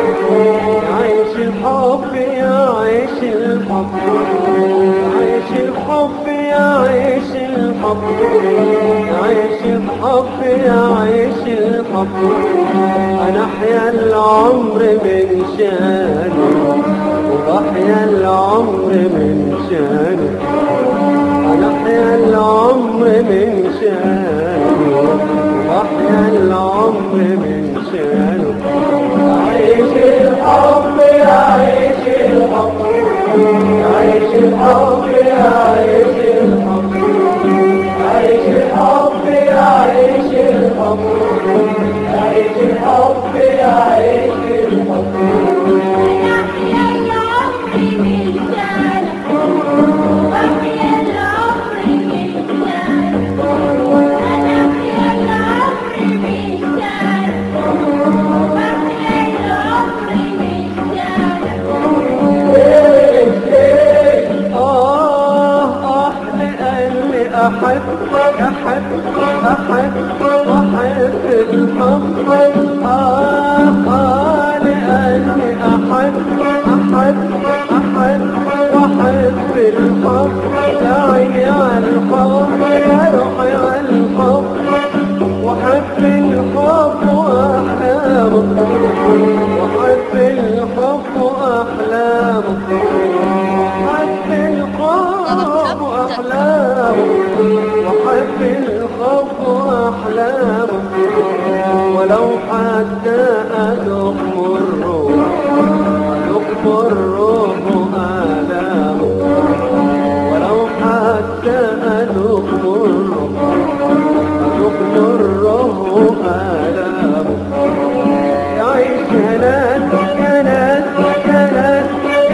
عيش الحب يعيش الحب عيش الحب يعيش الحب يعيش الحب يعيش الحب أنا أحيا العمر من شانه وبحيا العمر من شانه أنا أحيا العمر من شانه وبحيا العمر من شانه عيش الحب يعيش الحب عيش الحب يعيش الحب عيش الحب يعيش الحب عيش الحب يعيش الحب أحيا العمر من جانب وأحيا العمر من جانب أنا أحيا العمر من جانب وأحيا العمر من جانب آه آه لأني أحبك أحبك أحبك وأحب الحب آه آه لأني أحبك أحبك أحبك وأحب الحب يا عيني على الحب يا روحي على الحب وأحب الحب وأحلامك وأحب الحب وأحلامك وحب الخوف وأحلامه وحب الخوف وأحلامه ولو حتى أذق الروح أذق الروح آلامه ولو حتى أذق الروح أذق الروح آلامه يعيش هناك هناك هناك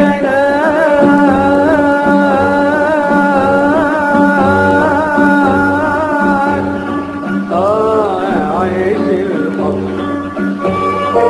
هناك آه يعيش الحب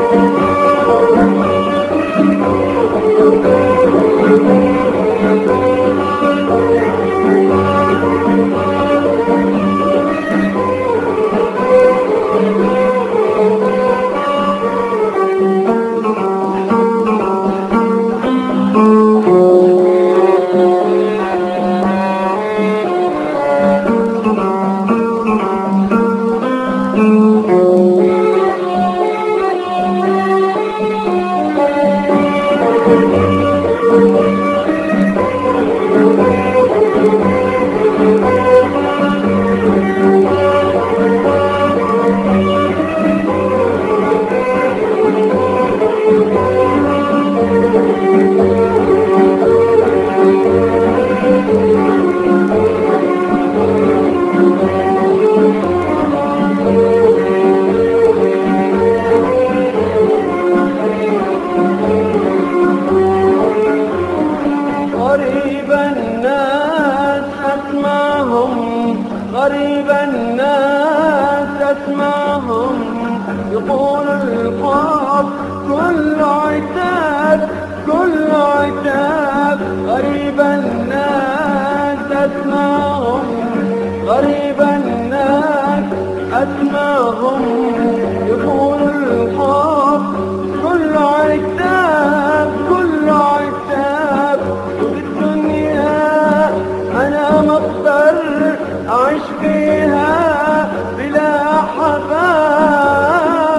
غريب الناس أسمعهم غريب الناس أسمعهم يقول الخاف كل عتاب كل عتاب غريب الناس أسمعهم غريب الناس أسمعهم يقول الخاف كل عتاب كل عتاب وفي الدنيا أنا مضطر أعيش فيها بلا حباب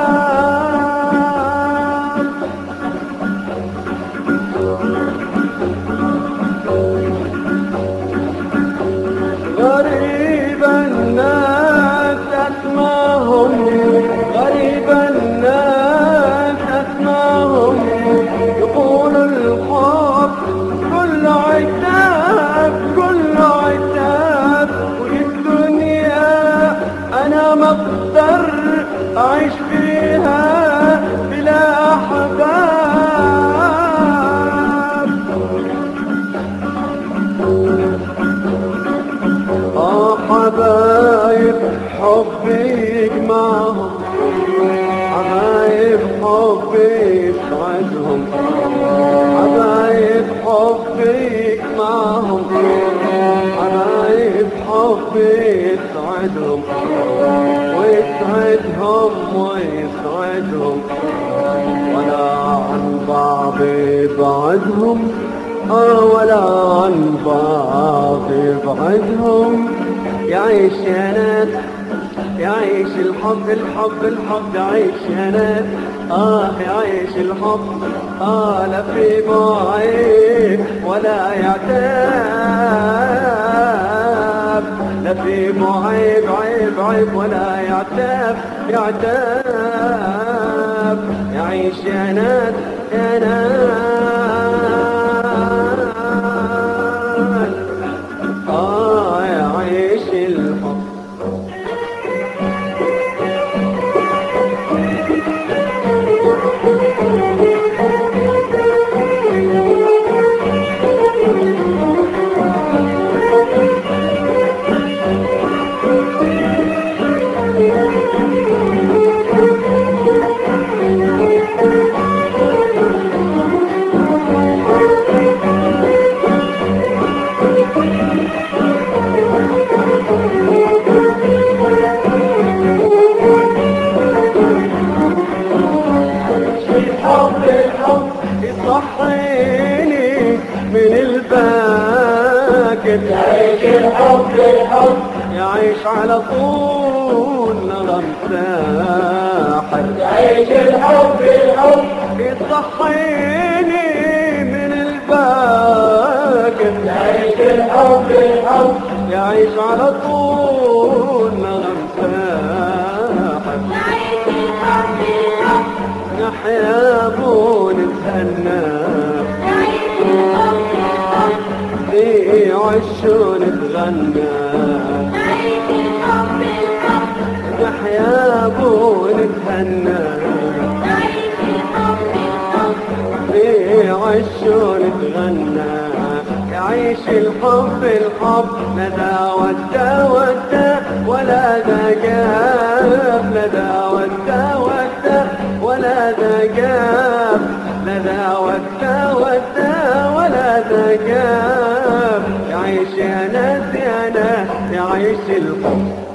غريب الناس أسمعهم غريب الناس أسمعهم يقول الخوف كل عتاب كل عتاب وفي الدنيا أنا مقدر أعيش فيها بلا أحباب آه حبايب حبي يجمعهم حبايب حبي يسعدهم حبايب حبي يجمعهم حبايب حبي يسعدهم ويسعدهم ويسعدهم ولا بعدهم آه ولا عن بعض بعدهم يعيش يا ناس يعيش الحب الحب الحب يعيش يا ناس آه يعيش الحب آه لا في معيب ولا يعتاب لا في معيب عيب عيب ولا يعتاب يعتاب يعيش يا ناس يا ناس آه يعيش الحب الحب الحب يصحيني من الباكت يعيش الحب الحب يعيش على طول نغم ساحر يعيش الحب الحب يصحيني من الباكت يعيش الحب الحب يعيش على طول نغم ساحر يعيش الحب الحب نحيا بون نتهنى يعيش الحب الحب في عشو نتغنى يعيش الحب الحب نحيا بون نتهنى يعيش الحب الحب في عشو نتغنى يعيش الحب الحب لا دا ودا ودا ولا دا جاب لا دا ودا ودا ولا دا جاب لا دا ودا ودا ولا دا جاب يعيش يا ناس يا ناس يعيش الحب